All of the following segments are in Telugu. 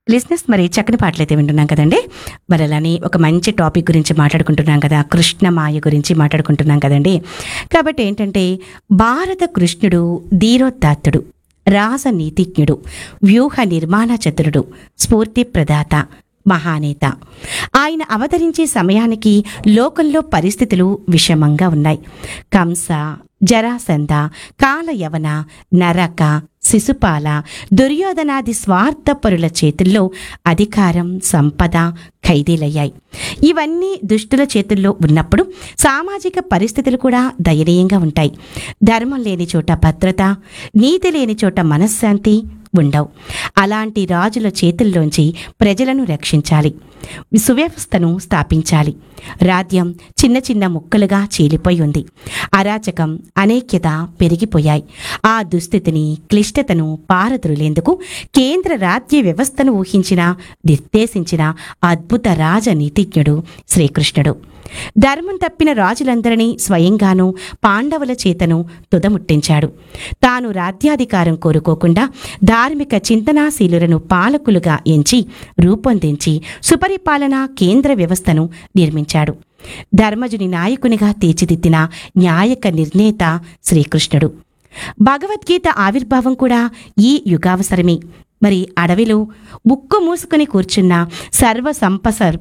లిజినెస్ మరి చక్కని పాటలైతే వింటున్నాం కదండి మరి అలానే ఒక మంచి టాపిక్ గురించి మాట్లాడుకుంటున్నాం కదా కృష్ణమాయ గురించి మాట్లాడుకుంటున్నాం కదండి కాబట్టి ఏంటంటే భారత కృష్ణుడు ధీరోత్తాత్తుడు రాసనీతిజ్ఞుడు వ్యూహ నిర్మాణ చతురుడు స్ఫూర్తి ప్రదాత మహానేత ఆయన అవతరించే సమయానికి లోకంలో పరిస్థితులు విషమంగా ఉన్నాయి కంస జరాసంధ కాలయవన నరక శిశుపాల దుర్యోధనాది స్వార్థపరుల చేతుల్లో అధికారం సంపద ఖైదీలయ్యాయి ఇవన్నీ దుష్టుల చేతుల్లో ఉన్నప్పుడు సామాజిక పరిస్థితులు కూడా దయనీయంగా ఉంటాయి ధర్మం లేని చోట భద్రత నీతి లేని చోట మనశ్శాంతి ఉండవు అలాంటి రాజుల చేతుల్లోంచి ప్రజలను రక్షించాలి సువ్యవస్థను స్థాపించాలి రాజ్యం చిన్న చిన్న ముక్కలుగా చీలిపోయి ఉంది అరాచకం అనేక్యత పెరిగిపోయాయి ఆ దుస్థితిని క్లిష్టతను పారద్రులేందుకు కేంద్ర రాజ్య వ్యవస్థను ఊహించిన నిర్దేశించిన అద్భుత రాజనీతిజ్ఞుడు శ్రీకృష్ణుడు ధర్మం తప్పిన రాజులందరినీ స్వయంగానూ పాండవుల చేతను తుదముట్టించాడు తాను రాజ్యాధికారం కోరుకోకుండా ధార్మిక చింతనాశీలులను పాలకులుగా ఎంచి రూపొందించి సుపరిపాలనా కేంద్ర వ్యవస్థను నిర్మించాడు ధర్మజుని నాయకునిగా తీర్చిదిద్దిన న్యాయక నిర్ణేత శ్రీకృష్ణుడు భగవద్గీత ఆవిర్భావం కూడా ఈ యుగావసరమే మరి అడవిలో ముక్కు మూసుకుని కూర్చున్న సర్వ సంపసర్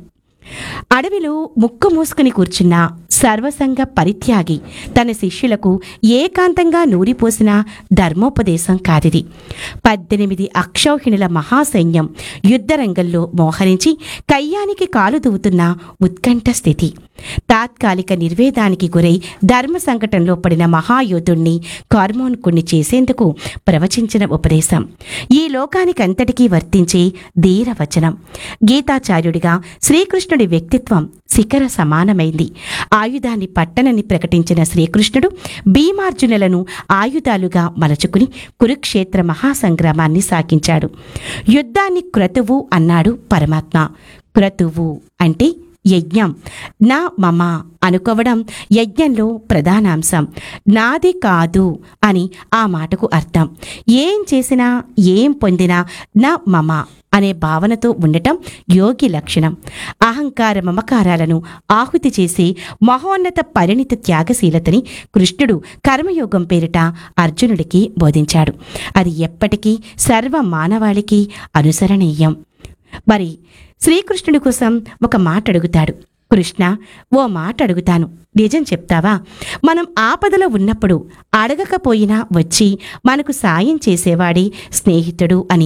అడవిలో ముక్కు మూసుకుని కూర్చున్న సర్వసంగ పరిత్యాగి తన శిష్యులకు ఏకాంతంగా నూరిపోసిన ధర్మోపదేశం కాదిది పద్దెనిమిది అక్షౌహిణుల మహాసైన్యం యుద్ధరంగంలో మోహరించి కయ్యానికి కాలు దువ్వుతున్న ఉత్కంఠ స్థితి తాత్కాలిక నిర్వేదానికి గురై ధర్మ సంకటంలో పడిన మహాయోధుణ్ణి కార్మోన్కుణ్ణి చేసేందుకు ప్రవచించిన ఉపదేశం ఈ లోకానికంతటికీ వర్తించే ధీరవచనం గీతాచార్యుడిగా శ్రీకృష్ణుడి వ్యక్తిత్వం శిఖర సమానమైంది ఆయుధాన్ని పట్టనని ప్రకటించిన శ్రీకృష్ణుడు భీమార్జునులను ఆయుధాలుగా మలచుకుని కురుక్షేత్ర మహాసంగ్రామాన్ని సాగించాడు యుద్ధాన్ని క్రతువు అన్నాడు పరమాత్మ క్రతువు అంటే యజ్ఞం నా మమ అనుకోవడం యజ్ఞంలో ప్రధానాంశం నాది కాదు అని ఆ మాటకు అర్థం ఏం చేసినా ఏం పొందినా నా మమ అనే భావనతో ఉండటం యోగి లక్షణం అహంకార మమకారాలను ఆహుతి చేసి మహోన్నత పరిణిత త్యాగశీలతని కృష్ణుడు కర్మయోగం పేరిట అర్జునుడికి బోధించాడు అది ఎప్పటికీ సర్వ మానవాళికి అనుసరణీయం మరి శ్రీకృష్ణుడి కోసం ఒక మాట అడుగుతాడు కృష్ణ ఓ మాట అడుగుతాను నిజం చెప్తావా మనం ఆపదలో ఉన్నప్పుడు అడగకపోయినా వచ్చి మనకు సాయం చేసేవాడి స్నేహితుడు అని